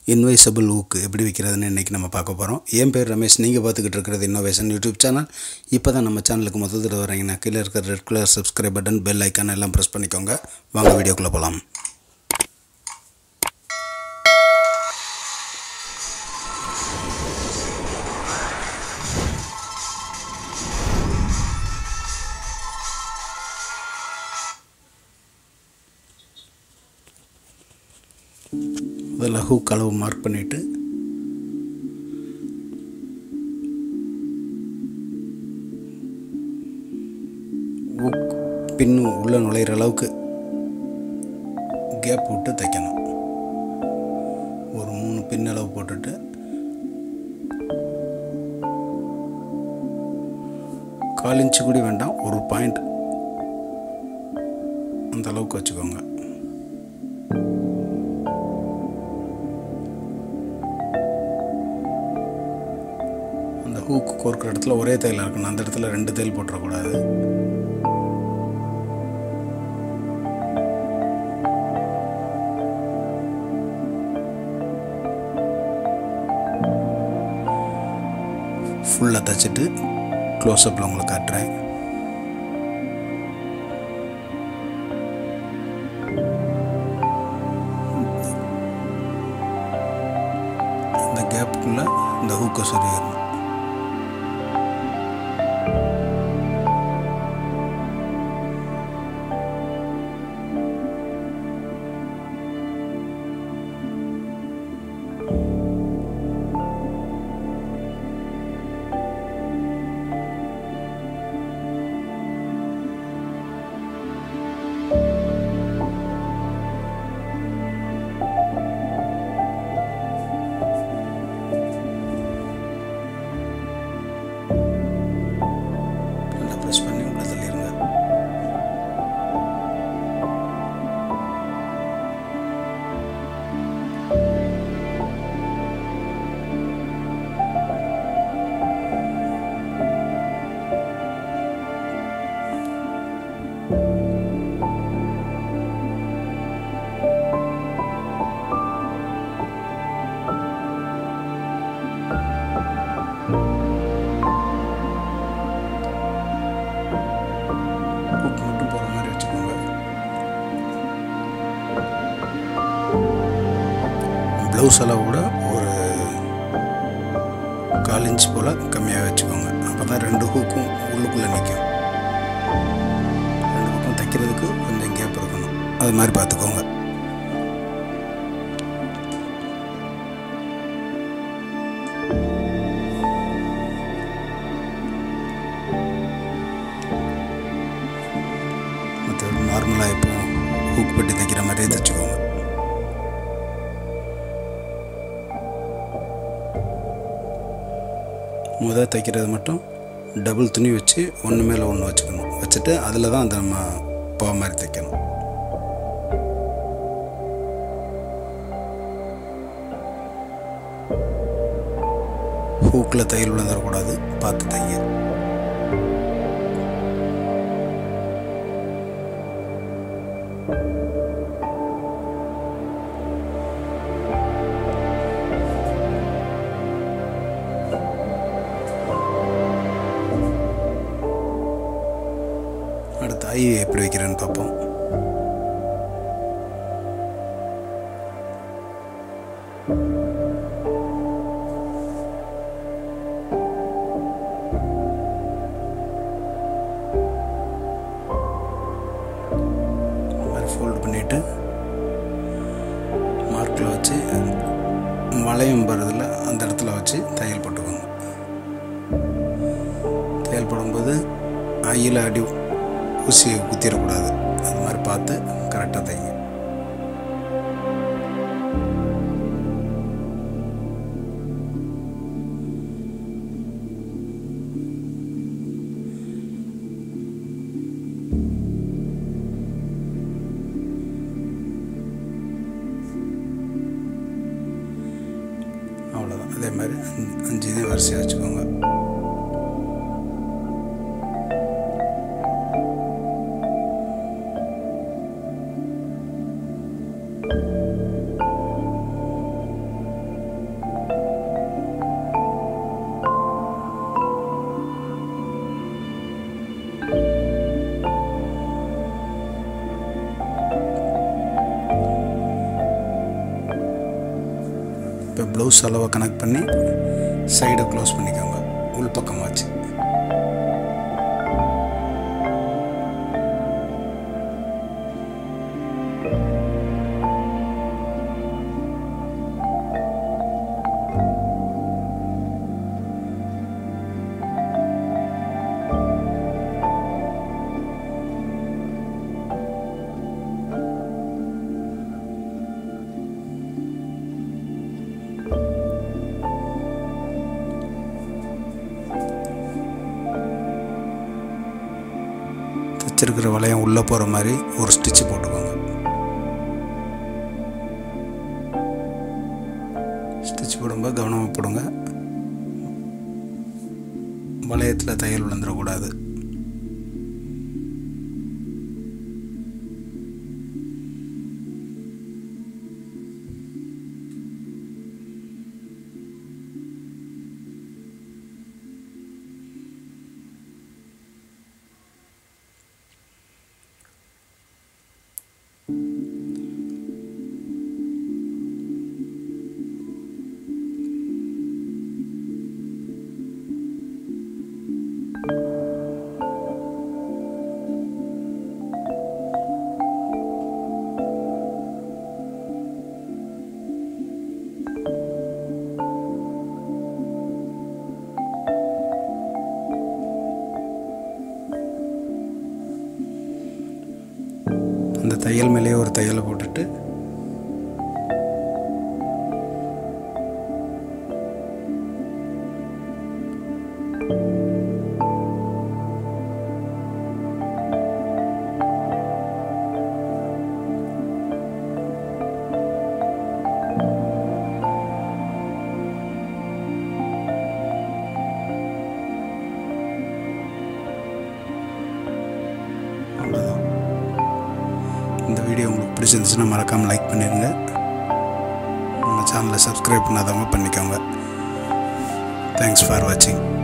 இன்வைசபிள் ஊக்கு எப்படி விற்கிறதுன்னு இன்றைக்கி நம்ம பார்க்க போகிறோம் என் பேர் ரமேஷ் நீங்கள் பார்த்துக்கிட்டு இருக்கிறது இன்னோவேஷன் யூடியூப் சேனல் இப்போ தான் நம்ம சேனலுக்கு முதல் தடவை வரீங்கன்னா கீழே இருக்கிற red colour subscribe button bell icon எல்லாம் ப்ரெஸ் பண்ணிக்கோங்க வாங்க வீடியோக்குள்ளே போகலாம் முதல்ல ஹூக் அளவு மார்க் பண்ணிவிட்டு ஹூக் பின்னு உள்ளே நுழையிற அளவுக்கு கேப் விட்டு தைக்கணும் ஒரு மூணு பின் அளவு போட்டுட்டு கால் இன்ச்சு கூட வேண்டாம் ஒரு பாயிண்ட் அந்த அளவுக்கு வச்சுக்கோங்க அந்த ஹூக்கு கோர்க்குற இடத்துல ஒரே தையல் இருக்கணும் அந்த இடத்துல ரெண்டு தையல் போட்டுறக்கூடாது ஃபுல்லாக தைச்சிட்டு க்ளோஸ்அப்பில் உங்களுக்கு காட்டுறேன் இந்த கேப்புக்குள்ளே இந்த ஹூக்கை சொருகிடணும் நல்லா ப்ரெஸ் பண்ணி உள்ள தள்ளிடுங்க ஹூக் மட்டும் போகிற மாதிரி வச்சுக்கோங்க ப்ளவுஸ் அளவு கூட ஒரு கால் இன்ச் போல் கம்மியாக வச்சுக்கோங்க அப்போ தான் ரெண்டு ஹூக்கும் உள்ளுக்குள்ளே நிற்கும் ரெண்டு பக்கம் தைக்கிறதுக்கு கொஞ்சம் கேப் இருக்கணும் அது மாதிரி பார்த்துக்கோங்க மற்ற நார்மலாக இப்போ ஹூக் பெட்டி தைக்கிற மாதிரியே தைச்சுக்கோங்க முத தைக்கிறது மட்டும் டபுள் துணி வச்சு ஒன்று மேலே ஒன்று வச்சுக்கணும் வச்சுட்டு அதில் தான் அந்த நம்ம பா மாதிரி தைக்கணும் ஹூக்கில் தையல் விழுந்துடக்கூடாது பார்த்து தைங்க அடுத்து ஐ எப்படி வைக்கிறேன்னு பார்ப்போம் இந்த மாதிரி ஃபோல்ட் பண்ணிவிட்டு மார்க்கில் வச்சு வளையம் போகிறதுல அந்த இடத்துல வச்சு தையல் போட்டுக்கோங்க தையல் போடும்போது ஐயில் அடி ஊசி குத்திடக்கூடாது அது மாதிரி பார்த்து கரெக்டாக தைங்க அவ்வளோதான் அதே மாதிரி அஞ்சு- அஞ்சு இதையும் வரிசையாக வச்சுக்கோங்க இப்போ ப்ளவுஸ் அளவை கனெக்ட் பண்ணி சைடை க்ளோஸ் பண்ணிக்கோங்க உள் பக்கமாச்சு தைச்சிருக்கிற வளையம் உள்ளே போகிற மாதிரி ஒரு ஸ்டிச்சு போட்டுக்கோங்க ஸ்டிச் போடும்போது கவனமாக போடுங்க வளையத்தில் தையல் விழுந்துடக்கூடாது அந்த தையல் மேலேயே ஒரு தையலை போட்டுட்டு அவ்வளோதான் இந்த வீடியோ உங்களுக்கு பிடிச்சிருந்துச்சுன்னா மறக்காமல் லைக் பண்ணிடுங்க நம்ம சேனலை சப்ஸ்கிரைப் பண்ணாதவங்க பண்ணிக்கோங்க தேங்க்ஸ் ஃபார் வாட்சிங்